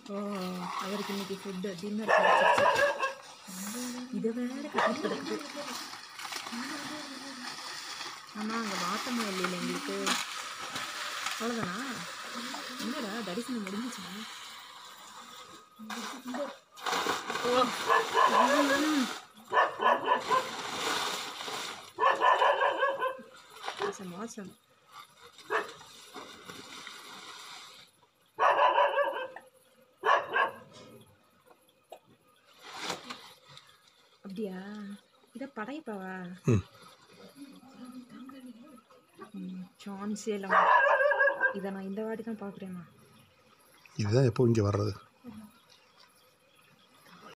ஓ அவருக்கு இன்னைக்கு food dinner கிடச்சிருச்சு இதை வேற கட்டி கிடக்குது ஆமாம் அங்கே வாட்டமா இல்லைல்ல எங்களுக்கு அவ்வளோதானா என்னடா தரிசனம் முடிஞ்சிச்சா ஓ ம். மோசம் மோசம் அப்படியா இதை படையப்பாவா ம் சான்ஸே இல்லைம்மா இதை நான் இந்த வாட்டி தான் பார்க்குறேம்மா இதுதான் எப்போ இங்கே வர்றது